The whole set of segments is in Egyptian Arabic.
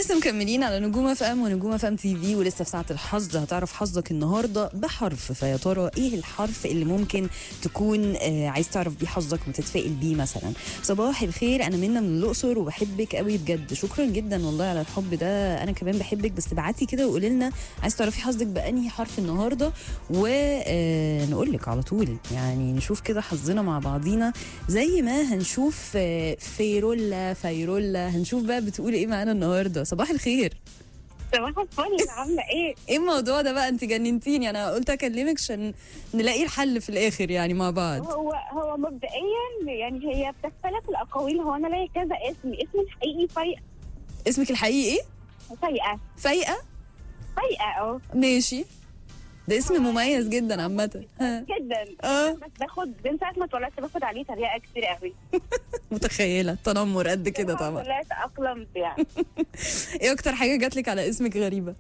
لسه مكملين على نجوم اف ام ونجوم اف ام تي في ولسه في ساعه الحظ هتعرف حظك النهارده بحرف فيا ترى ايه الحرف اللي ممكن تكون آه عايز تعرف بيه حظك وتتفائل بيه مثلا صباح الخير انا منى من الاقصر وبحبك قوي بجد شكرا جدا والله على الحب ده انا كمان بحبك بس تبعتي كده وقولي لنا عايز تعرفي حظك بانهي حرف النهارده ونقول لك على طول يعني نشوف كده حظنا مع بعضينا زي ما هنشوف آه، فيرولا فيرولا هنشوف بقى بتقول ايه معانا النهارده صباح الخير صباح الفل عامله ايه؟ ايه الموضوع ده بقى انت جننتيني انا قلت اكلمك عشان نلاقي الحل في الاخر يعني مع بعض هو هو مبدئيا يعني هي بتختلف الاقاويل هو انا ليا كذا اسم اسمي الحقيقي فايقه اسمك الحقيقي ايه فايقه فايقه فايقه اه ماشي ده اسم مميز جدا عامه ها. جدا اه بس باخد من ساعه ما اتولدت باخد عليه تريقه كتير قوي متخيله تنمر قد كده طبعا لا تاقلمت يعني ايه اكتر حاجه جات لك على اسمك غريبه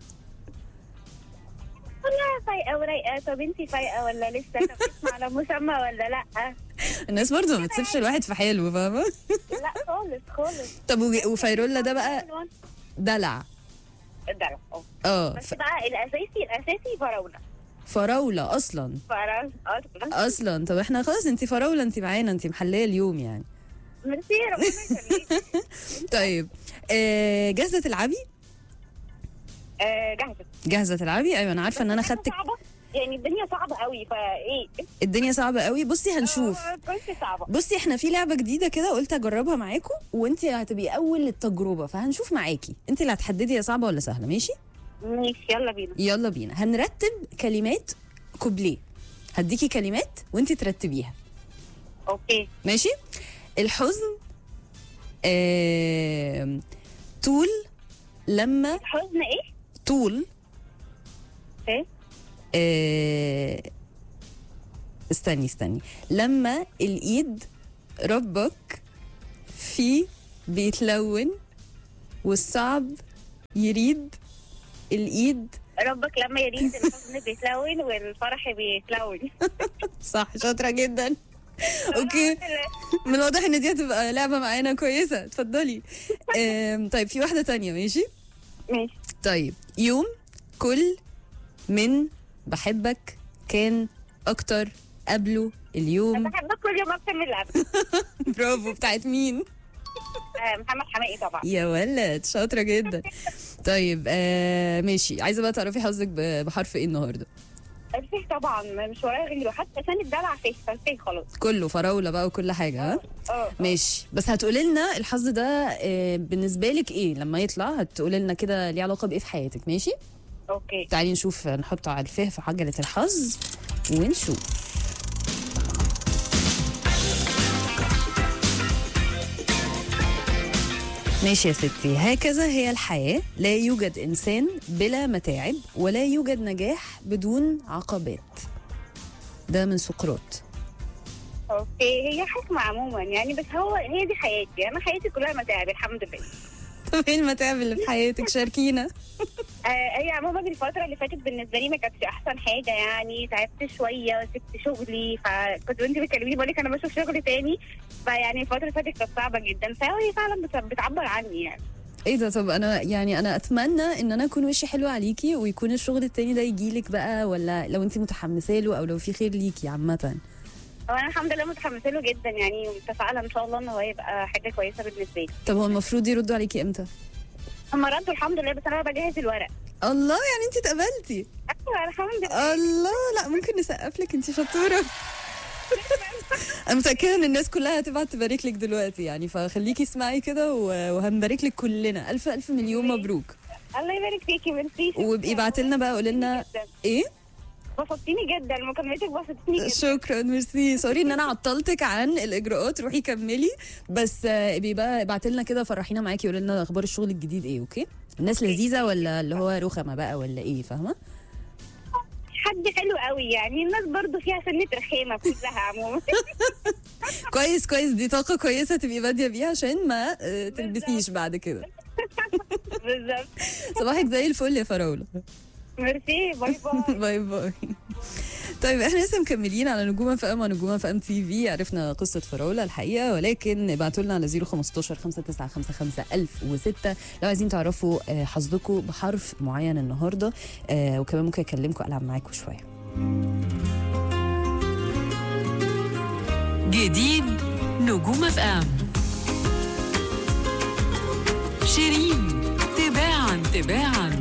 والله فايقه ورايقه طب انت فايقه ولا لسه طب اسم على مسمى ولا لا؟ الناس برضو ما بتسيبش الواحد في حاله فاهمه لا خالص خالص طب وج- وفيرولا ده بقى دلع الدلع اه اه بس ف- بقى الاساسي الاساسي فراوله فراوله اصلا فراوله اصلا اصلا طب احنا خلاص انت فراوله انت معانا انت محليه اليوم يعني ميرسي ربنا يخليك طيب آه جاهزه تلعبي آه، جاهزه جاهزه تلعبي ايوه انا عارفه ان انا حاجة خدتك صعبة يعني الدنيا صعبة قوي فايه الدنيا صعبه قوي بصي هنشوف آه، كنت صعبة بصي احنا في لعبه جديده كده قلت اجربها معاكم وانت هتبقي اول التجربه فهنشوف معاكي انت اللي هتحددي هي صعبه ولا سهله ماشي ماشي يلا بينا يلا بينا هنرتب كلمات كوبليه هديكي كلمات وانت ترتبيها اوكي ماشي الحزن آه... طول لما حزن ايه؟ طول ايه؟ آه... استني استني لما الايد ربك في بيتلون والصعب يريد الايد ربك لما يريد الحزن بيتلون والفرح بيتلون صح شاطره جدا اوكي من الواضح ان دي هتبقى لعبه معانا كويسه اتفضلي آم، طيب في واحده تانية ماشي ماشي طيب يوم كل من بحبك كان اكتر قبله اليوم انا بحبك كل يوم اكتر من اللي قبل برافو بتاعت مين آه، محمد حماقي طبعا يا ولد شاطره جدا طيب آه ماشي عايزه بقى تعرفي حظك ب- بحرف ايه النهارده الفيه طبعا مش ورايا غيره حتى ثاني الدلع فيه فالفيه خلاص كله فراوله بقى وكل حاجه ها اه ماشي بس هتقولي لنا الحظ ده آه، بالنسبه لك ايه لما يطلع هتقولي لنا كده ليه علاقه بايه في حياتك ماشي اوكي تعالي نشوف نحط على الفه في عجله الحظ ونشوف ماشي يا ستي هكذا هي الحياة لا يوجد إنسان بلا متاعب ولا يوجد نجاح بدون عقبات ده من سقراط اوكي هي حكمة عموما يعني بس هو هي دي حياتي انا حياتي كلها متاعب الحمد لله طب ايه المتاعب اللي في حياتك شاركينا آه هي عموما الفترة اللي فاتت بالنسبة لي ما كانتش أحسن حاجة يعني تعبت شوية سبت شغلي فكنت وأنت بتكلميني بقول لك أنا بشوف شغل تاني فيعني الفترة اللي فاتت كانت صعبة جدا فهي فعلا بت- بتعبر عني يعني ايه ده طب انا يعني انا اتمنى ان انا اكون وشي حلو عليكي ويكون الشغل التاني ده يجيلك بقى ولا لو انت متحمسه له او لو في خير ليكي عامه هو أنا الحمد لله متحمسة له جدا يعني ومتفائلة إن شاء الله إن هو يبقى حاجة كويسة بالنسبة لي طب هو المفروض يردوا عليكي امتى هم ردوا الحمد لله بس أنا بجهز الورق الله يعني انت اتقبلتي أيوة الحمد لله الله لا ممكن نسقف لك انت شطوره انا متاكده ان الناس كلها هتبعت تبارك لك دلوقتي يعني فخليكي اسمعي كده و- وهنبارك لك كلنا الف الف مليون مبروك الله يبارك فيكي ميرسي وابقي ابعتي لنا بقى قولي لنا جداً. ايه بسطتيني جدا مكالمتك بسطتني جدا شكرا ميرسي سوري ان انا عطلتك عن الاجراءات روحي كملي بس آه، ابقي بقى ابعتي لنا كده فرحينا معاكي قولي لنا اخبار الشغل الجديد ايه اوكي الناس لذيذه ولا اللي هو رخمه بقى ولا ايه فاهمه حد حلو قوي يعني الناس برضو فيها سنة رخامة كلها عموما كويس كويس دي طاقه كويسه تبقي باديه بيها عشان ما آه، تلبسيش بعد كده بالظبط صباحك زي الفل يا فراوله ميرسي باي باي باي باي طيب احنا لسه مكملين على نجوم اف ام ونجوم اف ام تي في عرفنا قصه فراوله الحقيقه ولكن ابعتوا لنا على 015 5955 1006 لو عايزين تعرفوا آه، حظكم بحرف معين النهارده آه، وكمان ممكن اكلمكم العب معاكم شويه جديد نجوم اف ام شيرين تباعا تباعا